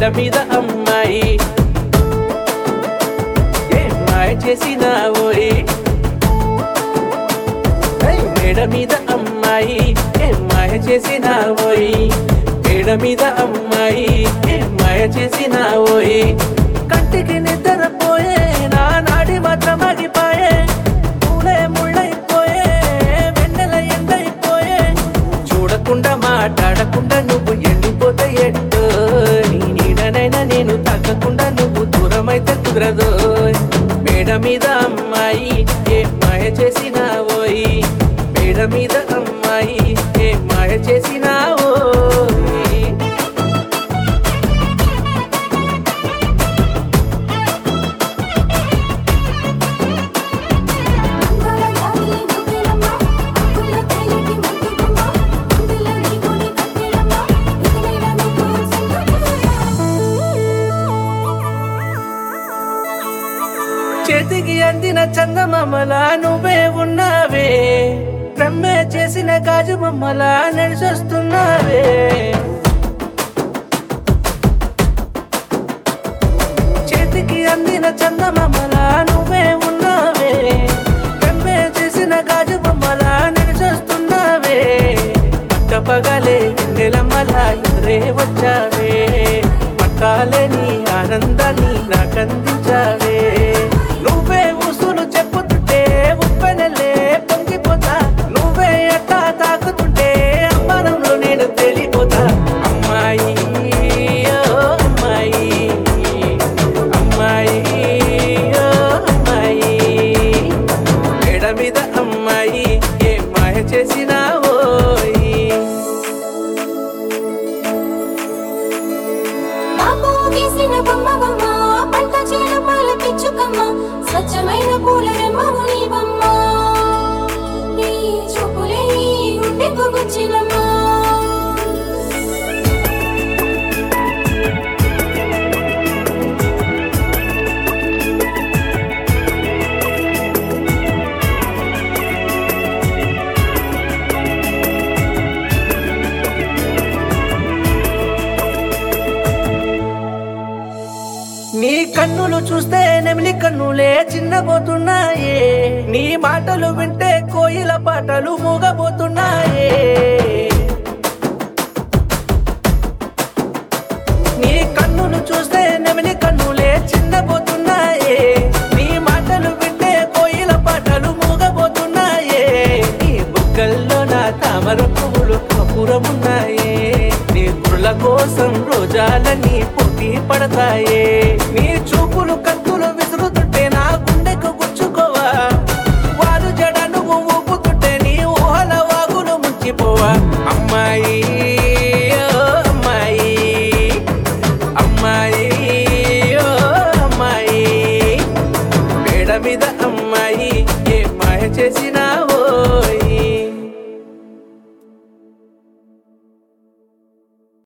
మేడ మీద అమ్మాయి ఏ మాయ చేసినావోయ్ ఏయ్, మేడ మీద అమ్మాయి ఏ మాయ చేసినావోయ్ మేడ మీద అమ్మాయి ఏ మాయ చేసినావోయ్ కంటికి నిద్రపోయే నా నాడి మాత్రం ఆగిపోయే పూలే ముళ్ళైపోయే వెన్నెల ఎండైపోయే చూడకుండా మాట్లాడకుండా నువ్వు ఎండిపోతే ఎట్టో నీ నీడనైనా నేను తగ్గకుండా నువ్వు దూరమైతే కుదరదు మేడ మీద అమ్మాయి ఏ మాయ చేసినావోయ్ మేడ మీద అమ్మాయి ఏ మాయ చేసినావోయ్ అందాల జాబిలి నువ్వేనమ్మ అక్కుల తేలికి ముద్దుగుమ్మ గుండెలో నీ గుడి కట్టెలమ్మ ఇకనైనా నీకు చేతికి అందిన చందమామలా నువ్వే ఉన్నావే బ్రహ్మే చేసిన గాజు బొమ్మలా నడిచొస్తున్నావే చేతికి అందిన చందమామలా నువ్వే ఉన్నావే బ్రహ్మే చేసిన గాజు బొమ్మలా నడిచొస్తున్నావే పట్టపగలే నెలమలా ఎదురే వచ్చావే పట్టాలని ఆనందాన్ని నాకందించావే నువ్వే ఉసులు చెప్పుతుంటే ఉప్పెనలే పొంగిపోతా నువ్వే అట్టా తాకుతుంటే అమ్మానంలో నేను తెలిపోతా అమ్మాయి ఓ అమ్మాయి అమ్మాయి ఓ అమ్మాయి మేడ మీద అమ్మాయి ఏ మాయ చేసినావోయ్ బాబు గీసిన బొమ్మ బొమ్మ పంట చేల పాల పిచ్చుకమ్మ స్వచ్ఛమైన పూల రెమ్మవు నీ బొమ్మ నీ చూపులే నీ గుండెకు గుచ్చినమ్మా నీ కన్నులు చూస్తే నెమిలి కన్నులే చిన్నబోతున్నాయే నీ మాటలు వింటే కోయిల పాటలు మూగబోతున్నాయే నీ కన్నులు చూస్తే నెమిలి కన్నులే చిన్నబోతున్నాయే నీ మాటలు వింటే కోయిల పాటలు మూగబోతున్నాయే నీ బుగ్గల్లో నా తామర పువ్వులు కపురమున్నాయే నీ కుర్ల కోసం రోజాలని పోటీ పడతాయే నీ చూపులు కత్తులు విసురుతుంటే నా గుండెకు గుచ్చుకోవా వారు జడ నువ్వు ఊపుతుంటే నీ ఊహల వాగులు ముంచిపోవా అమ్మాయి ఓ అమ్మాయి అమ్మాయి ఓ అమ్మాయి మేడ మీద అమ్మాయి